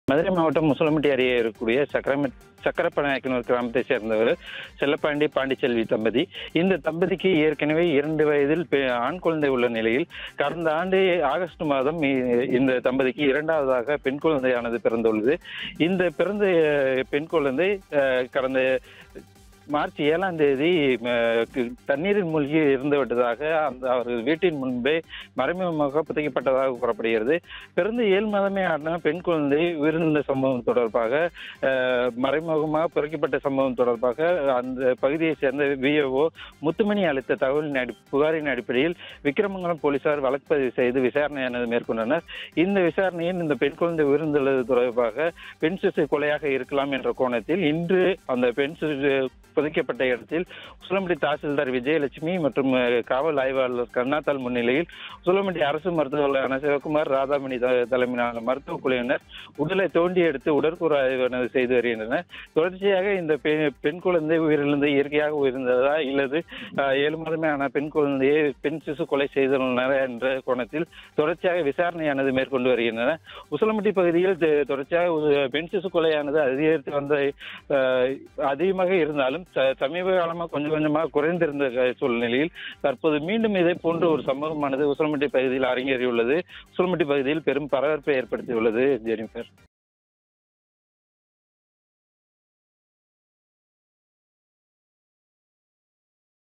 மதுரை மாவட்டம் முசலம்பட்டி அருகே இருக்கக்கூடிய சக்கரம சக்கரப்பநாயக்கனூர் கிராமத்தை சேர்ந்தவர் செல்லப்பாண்டி பாண்டிச்செல்வி தம்பதி இந்த தம்பதிக்கு ஏற்கனவே இரண்டு வயதில் பெ- ஆண் குழந்தை உள்ள நிலையில் கடந்த ஆண்டு ஆகஸ்ட் மாதம் இ- இந்த தம்பதிக்கு இரண்டாவதாக பெண் குழந்தையானது பிறந்துள்ளது இந்த பிறந்த அஹ், பெண் குழந்தை அஹ், கடந்த மார்ச் ஏழாம் தேதி ம, கு- தண்ணீரில் மூழ்கி இருந்து விட்டதாக அந்த அவர்கள் வீட்டின் முன்பே மறைமுகமாக புதைக்கப்பட்டதாக கூறப்படுகிறது பிறந்து ஏழு மாதமே ஆன பெண் குழந்தை உயிரிழந்த சம்பவம் தொடர்பாக அஹ், மறைமுகமாக பிறக்கப்பட்ட சம்பவம் தொடர்பாக அந்த பகுதியை சேர்ந்த விஓஓ முத்துமணி அளித்த தகவலின் அடி புகாரின் அடிப்படையில் விக்கிரமங்கலம் போலீசார் வழக்கு பதிவு செய்து விசாரணையானது மேற்கொண்டனர் இந்த விசாரணையில் இந்த பெண் குழந்தை உயிரிழந்துள்ளது தொடர்பாக பெண் சிசு கொலையாக இருக்கலாம் என்ற கோணத்தில் இன்று அந்த பெண் சிசு புதைக்கப்பட்ட இடத்தில் உசிலம்பட்டி தாசில்தார் விஜயலட்சுமி மற்றும் அஹ், காவல் ஆய்வாளர் கருணாத்தால் முன்னிலையில் உசிலம்பட்டி அரசு மருத்துவர்களான சிவகுமார் ராதாமணி த- தலைமையிலான மருத்துவ குழுவினர் உடலை தோண்டி எடுத்து உடற்கூறு ஆய்வானது செய்து வருகின்றனர் தொடர்ச்சியாக இந்த பெ- பெண் குழந்தை உயிரிழந்து இயற்கையாக உயிரிழந்ததா இல்லது அஹ், ஏழு மாதமே ஆன பெண் குழந்தையை பெண் சிசு கொலை செய்துள்ளனர் என்ற கோணத்தில் தொடர்ச்சியாக விசாரணையானது மேற்கொண்டு வருகின்றன உசிலம்பட்டி பகுதியில் தெ- தொடர்ச்சியாக ஒரு பெண் சிசு கொலையானது அதிகரித்து வந்த அஹ், அதிகமாக இருந்தாலும் ச- சமீப காலமாக கொஞ்சம் கொஞ்சமாக குறைந்திருந்த க- சூழ்நிலையில் தற்போது மீண்டும் இதே போன்ற ஒரு சம்பவமானது உசிலம்பட்டி பகுதியில் அரங்கேறியுள்ளது உசிலம்பட்டி பகுதியில் பெரும் பரபரப்பை ஏற்படுத்தியுள்ளது ஜெனிஃபர்